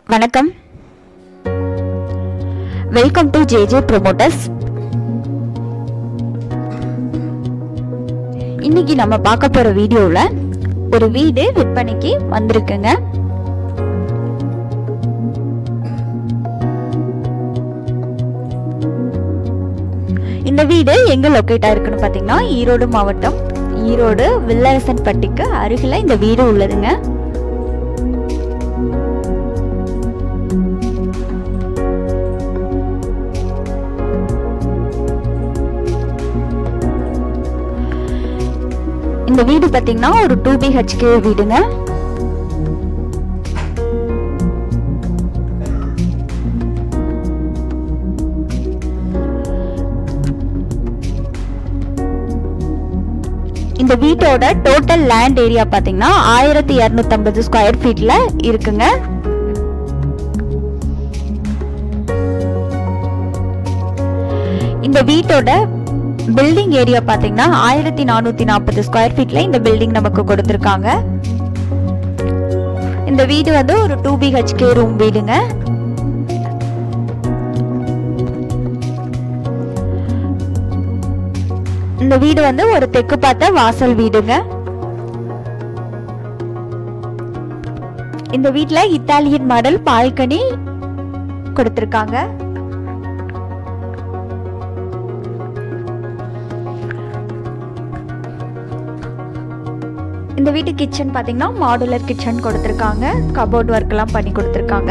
வணக்கம் welcome to JJ promoters இன்னைக்கு நம்ம பார்க்க போற வீடியோவில் ஒரு வீடு விற்பனைக்கு வந்திருக்குங்க இந்த வீடு எங்க லொக்கேட் ஆயிருக்குன்னு பார்த்தீங்கன்னா ஈரோடு மாவட்டம் ஈரோடு வில்லரசன் பட்டிக்கு அருகில் இந்த வீடு உள்ளதுங்க இந்த வீடு பார்த்தீங்கன்னா ஒரு டூ பிஹெச்கே வீடுங்க இந்த வீட்டோட டோட்டல் லேண்ட் ஏரியா பார்த்தீங்கன்னா ஆயிரத்தி இரநூத்தம்பது ஸ்கொயர் ஃபீட்ல இருக்குங்க இந்த வீட்டோட பில்டிங் ஏரியா பார்த்தீங்கன்னா ஆயிரத்தி நானூத்தி நாற்பது ஸ்கொயர் ஃபீட்ல இந்த பில்டிங் நமக்கு கொடுத்துருக்காங்க இந்த வீடு வந்து ஒரு டூ பிஹெச்கே ரூம் வீடுங்க இந்த வீடு வந்து ஒரு தெற்கு பார்த்த வாசல் வீடுங்க இந்த வீட்ல இத்தாலியன் மாடல் பால்கனி கொடுத்திருக்காங்க இந்த வீட்டு கிச்சன் பாத்தீங்கன்னா மாடுலர் கிச்சன் கொடுத்திருக்காங்க கபோர்ட் ஒர்க் எல்லாம் பண்ணி கொடுத்திருக்காங்க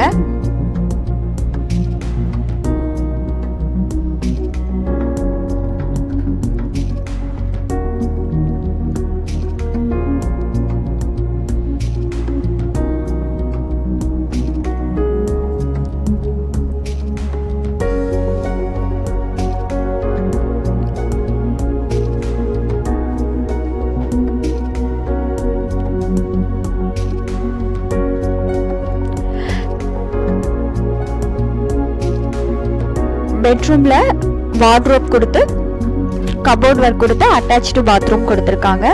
பெட்ரூம்ல வார்ட்ரோப் கொடுத்து கபோர்ட் ஒர்க் கொடுத்து அட்டாச்சு பாத்ரூம் கொடுத்துருக்காங்க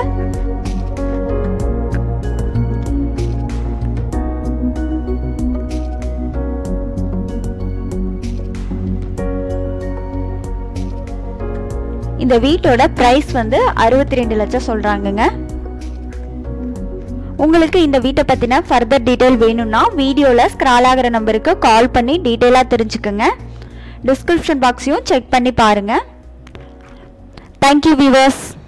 இந்த வீட்டோட பிரைஸ் வந்து அறுபத்தி ரெண்டு லட்சம் சொல்றாங்கங்க உங்களுக்கு இந்த வீட்டை பத்தின ஃபர்தர் டீட்டெயில் வேணும்னா வீடியோல ஸ்க்ரால் ஆகிற நம்பருக்கு கால் பண்ணி டீட்டெயிலாக தெரிஞ்சுக்குங்க டிஸ்கிரிப்ஷன் பாக்ஸையும் செக் பண்ணி பாருங்க தேங்க்யூ வியூவர்ஸ்